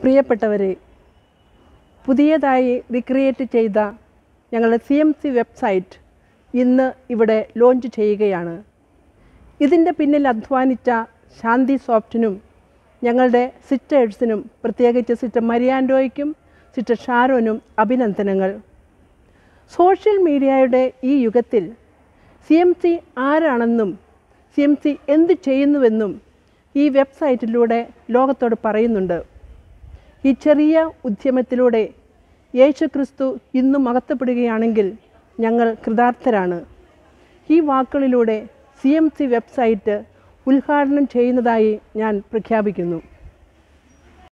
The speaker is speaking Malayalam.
പ്രിയപ്പെട്ടവരെ പുതിയതായി റിക്രിയേറ്റ് ചെയ്ത ഞങ്ങളുടെ സി എം സി വെബ്സൈറ്റ് ഇന്ന് ഇവിടെ ലോഞ്ച് ചെയ്യുകയാണ് ഇതിൻ്റെ പിന്നിൽ അധ്വാനിച്ച ശാന്തി സോഫ്റ്റിനും ഞങ്ങളുടെ സിസ്റ്റേഴ്സിനും പ്രത്യേകിച്ച് സിസ്റ്റർ മരിയാൻഡോയ്ക്കും സിസ്റ്റർ ഷാരോനും അഭിനന്ദനങ്ങൾ സോഷ്യൽ മീഡിയയുടെ ഈ യുഗത്തിൽ സി എം സി ആരാണെന്നും സി എം സി എന്ത് ചെയ്യുന്നുവെന്നും ഈ വെബ്സൈറ്റിലൂടെ ലോകത്തോട് പറയുന്നുണ്ട് ഈ ചെറിയ ഉദ്യമത്തിലൂടെ യേശു ക്രിസ്തു ഇന്നും മഹത്വപ്പെടുകയാണെങ്കിൽ ഞങ്ങൾ കൃതാർത്ഥരാണ് ഈ വാക്കുകളിലൂടെ സി എം സി വെബ്സൈറ്റ് ഉദ്ഘാടനം ചെയ്യുന്നതായി ഞാൻ പ്രഖ്യാപിക്കുന്നു